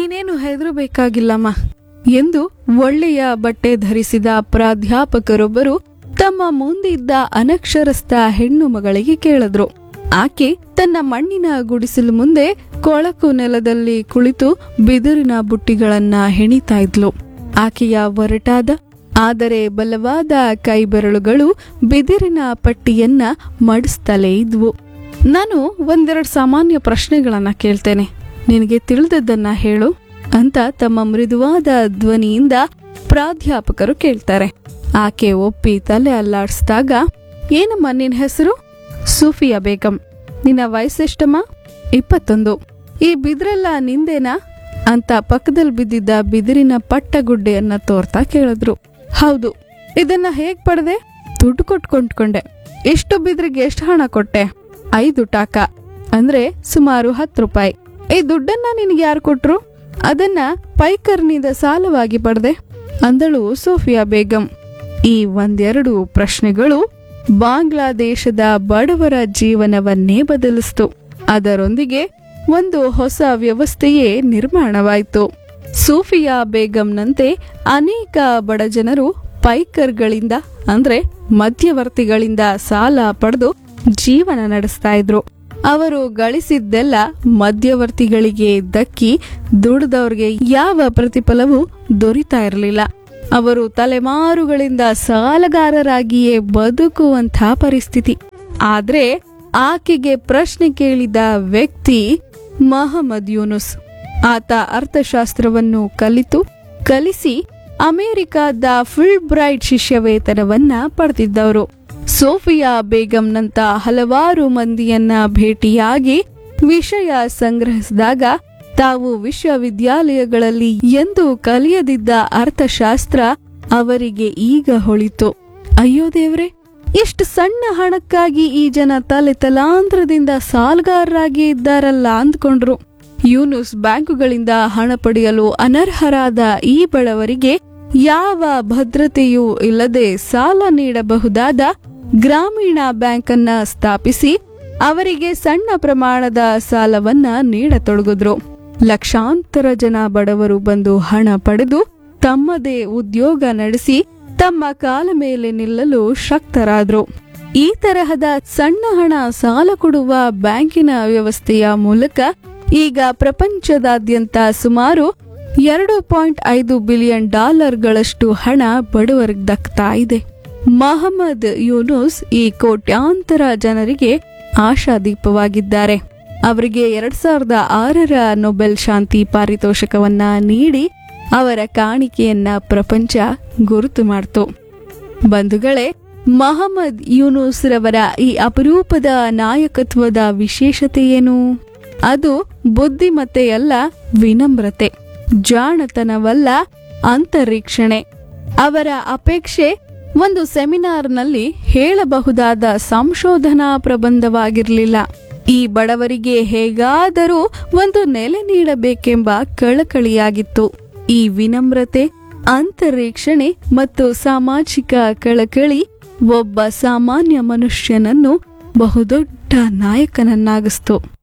ನೀನೇನು ಹೆದರಬೇಕಾಗಿಲ್ಲಮ್ಮ ಎಂದು ಒಳ್ಳೆಯ ಬಟ್ಟೆ ಧರಿಸಿದ ಪ್ರಾಧ್ಯಾಪಕರೊಬ್ಬರು ತಮ್ಮ ಮುಂದಿದ್ದ ಅನಕ್ಷರಸ್ಥ ಹೆಣ್ಣು ಮಗಳಿಗೆ ಕೇಳಿದ್ರು ಆಕೆ ತನ್ನ ಮಣ್ಣಿನ ಗುಡಿಸಲು ಮುಂದೆ ಕೊಳಕು ನೆಲದಲ್ಲಿ ಕುಳಿತು ಬಿದಿರಿನ ಬುಟ್ಟಿಗಳನ್ನ ಹೆಣಿತಾ ಇದ್ಲು ಆಕೆಯ ಒರಟಾದ ಆದರೆ ಬಲವಾದ ಕೈಬೆರಳುಗಳು ಬಿದಿರಿನ ಪಟ್ಟಿಯನ್ನ ಮಡಿಸ್ತಲೇ ಇದ್ವು ನಾನು ಒಂದೆರಡು ಸಾಮಾನ್ಯ ಪ್ರಶ್ನೆಗಳನ್ನ ಕೇಳ್ತೇನೆ ನಿನಗೆ ತಿಳಿದದ್ದನ್ನ ಹೇಳು ಅಂತ ತಮ್ಮ ಮೃದುವಾದ ಧ್ವನಿಯಿಂದ ಪ್ರಾಧ್ಯಾಪಕರು ಕೇಳ್ತಾರೆ ಆಕೆ ಒಪ್ಪಿ ತಲೆ ಅಲ್ಲಾಡಿಸಿದಾಗ ಏನಮ್ಮ ನಿನ್ ಹೆಸರು ಸೂಫಿಯಾ ಬೇಗಂ ನಿನ್ನ ವಯಸ್ಸೆಷ್ಟಮ್ಮ ಇಪ್ಪತ್ತೊಂದು ಈ ಬಿದ್ರೆಲ್ಲ ನಿಂದೇನಾ ಅಂತ ಪಕ್ಕದಲ್ಲಿ ಬಿದ್ದಿದ್ದ ಬಿದಿರಿನ ಪಟ್ಟಗುಡ್ಡೆಯನ್ನ ತೋರ್ತಾ ಕೇಳಿದ್ರು ಹೌದು ಇದನ್ನ ಹೇಗ್ ಪಡೆದೆ ದುಡ್ಡು ಕೊಟ್ಟು ಕೊಂಡ್ಕೊಂಡೆ ಎಷ್ಟು ಬಿದ್ರಿಗೆ ಎಷ್ಟು ಹಣ ಕೊಟ್ಟೆ ಐದು ಟಾಕ ಅಂದ್ರೆ ಸುಮಾರು ಹತ್ತು ರೂಪಾಯಿ ಈ ದುಡ್ಡನ್ನ ನಿನಗೆ ಯಾರು ಕೊಟ್ರು ಅದನ್ನ ಪೈಕರ್ನಿಂದ ಸಾಲವಾಗಿ ಪಡೆದೆ ಅಂದಳು ಸೋಫಿಯಾ ಬೇಗಂ ಈ ಒಂದೆರಡು ಪ್ರಶ್ನೆಗಳು ಬಾಂಗ್ಲಾದೇಶದ ಬಡವರ ಜೀವನವನ್ನೇ ಬದಲಿಸ್ತು ಅದರೊಂದಿಗೆ ಒಂದು ಹೊಸ ವ್ಯವಸ್ಥೆಯೇ ನಿರ್ಮಾಣವಾಯಿತು ಸೂಫಿಯಾ ಬೇಗಂನಂತೆ ಅನೇಕ ಬಡ ಜನರು ಪೈಕರ್ಗಳಿಂದ ಅಂದ್ರೆ ಮಧ್ಯವರ್ತಿಗಳಿಂದ ಸಾಲ ಪಡೆದು ಜೀವನ ನಡೆಸ್ತಾ ಇದ್ರು ಅವರು ಗಳಿಸಿದ್ದೆಲ್ಲ ಮಧ್ಯವರ್ತಿಗಳಿಗೆ ದಕ್ಕಿ ದುಡಿದವ್ರಿಗೆ ಯಾವ ಪ್ರತಿಫಲವೂ ದೊರೀತಾ ಇರಲಿಲ್ಲ ಅವರು ತಲೆಮಾರುಗಳಿಂದ ಸಾಲಗಾರರಾಗಿಯೇ ಬದುಕುವಂಥ ಪರಿಸ್ಥಿತಿ ಆದ್ರೆ ಆಕೆಗೆ ಪ್ರಶ್ನೆ ಕೇಳಿದ ವ್ಯಕ್ತಿ ಮಹಮ್ಮದ್ ಯೂನುಸ್ ಆತ ಅರ್ಥಶಾಸ್ತ್ರವನ್ನು ಕಲಿತು ಕಲಿಸಿ ಅಮೆರಿಕದ ಫುಲ್ ಬ್ರೈಟ್ ಶಿಷ್ಯವೇತನವನ್ನ ಪಡೆದಿದ್ದವರು ಸೋಫಿಯಾ ಬೇಗಂನಂತ ಹಲವಾರು ಮಂದಿಯನ್ನ ಭೇಟಿಯಾಗಿ ವಿಷಯ ಸಂಗ್ರಹಿಸಿದಾಗ ತಾವು ವಿಶ್ವವಿದ್ಯಾಲಯಗಳಲ್ಲಿ ಎಂದು ಕಲಿಯದಿದ್ದ ಅರ್ಥಶಾಸ್ತ್ರ ಅವರಿಗೆ ಈಗ ಹೊಳಿತು ಅಯ್ಯೋ ದೇವ್ರೆ ಎಷ್ಟು ಸಣ್ಣ ಹಣಕ್ಕಾಗಿ ಈ ಜನ ತಲೆ ತಲಾಂತರದಿಂದ ಸಾಲಗಾರರಾಗಿ ಇದ್ದಾರಲ್ಲ ಅಂದ್ಕೊಂಡ್ರು ಯೂನುಸ್ ಬ್ಯಾಂಕುಗಳಿಂದ ಹಣ ಪಡೆಯಲು ಅನರ್ಹರಾದ ಈ ಬಡವರಿಗೆ ಯಾವ ಭದ್ರತೆಯೂ ಇಲ್ಲದೆ ಸಾಲ ನೀಡಬಹುದಾದ ಗ್ರಾಮೀಣ ಬ್ಯಾಂಕ್ ಅನ್ನ ಸ್ಥಾಪಿಸಿ ಅವರಿಗೆ ಸಣ್ಣ ಪ್ರಮಾಣದ ಸಾಲವನ್ನ ನೀಡತೊಡಗಿದ್ರು ಲಕ್ಷಾಂತರ ಜನ ಬಡವರು ಬಂದು ಹಣ ಪಡೆದು ತಮ್ಮದೇ ಉದ್ಯೋಗ ನಡೆಸಿ ತಮ್ಮ ಕಾಲ ಮೇಲೆ ನಿಲ್ಲಲು ಶಕ್ತರಾದ್ರು ಈ ತರಹದ ಸಣ್ಣ ಹಣ ಸಾಲ ಕೊಡುವ ಬ್ಯಾಂಕಿನ ವ್ಯವಸ್ಥೆಯ ಮೂಲಕ ಈಗ ಪ್ರಪಂಚದಾದ್ಯಂತ ಸುಮಾರು ಎರಡು ಪಾಯಿಂಟ್ ಐದು ಬಿಲಿಯನ್ ಡಾಲರ್ಗಳಷ್ಟು ಹಣ ಬಡವರಿಗೆ ದಕ್ತಾ ಇದೆ ಮಹಮ್ಮದ್ ಯೂನುಸ್ ಈ ಕೋಟ್ಯಾಂತರ ಜನರಿಗೆ ಆಶಾದೀಪವಾಗಿದ್ದಾರೆ ಅವರಿಗೆ ಎರಡ್ ಸಾವಿರದ ಆರರ ನೊಬೆಲ್ ಶಾಂತಿ ಪಾರಿತೋಷಕವನ್ನ ನೀಡಿ ಅವರ ಕಾಣಿಕೆಯನ್ನ ಪ್ರಪಂಚ ಗುರುತು ಮಾಡ್ತು ಬಂಧುಗಳೇ ಮಹಮ್ಮದ್ ಯೂನುಸ್ ರವರ ಈ ಅಪರೂಪದ ನಾಯಕತ್ವದ ವಿಶೇಷತೆ ಏನು ಅದು ಬುದ್ಧಿಮತ್ತೆಯಲ್ಲ ವಿನಮ್ರತೆ ಜಾಣತನವಲ್ಲ ಅಂತರೀಕ್ಷಣೆ ಅವರ ಅಪೇಕ್ಷೆ ಒಂದು ಸೆಮಿನಾರ್ನಲ್ಲಿ ಹೇಳಬಹುದಾದ ಸಂಶೋಧನಾ ಪ್ರಬಂಧವಾಗಿರಲಿಲ್ಲ ಈ ಬಡವರಿಗೆ ಹೇಗಾದರೂ ಒಂದು ನೆಲೆ ನೀಡಬೇಕೆಂಬ ಕಳಕಳಿಯಾಗಿತ್ತು ಈ ವಿನಮ್ರತೆ ಅಂತರೀಕ್ಷಣೆ ಮತ್ತು ಸಾಮಾಜಿಕ ಕಳಕಳಿ ಒಬ್ಬ ಸಾಮಾನ್ಯ ಮನುಷ್ಯನನ್ನು ಬಹುದೊಡ್ಡ ನಾಯಕನನ್ನಾಗಿಸ್ತು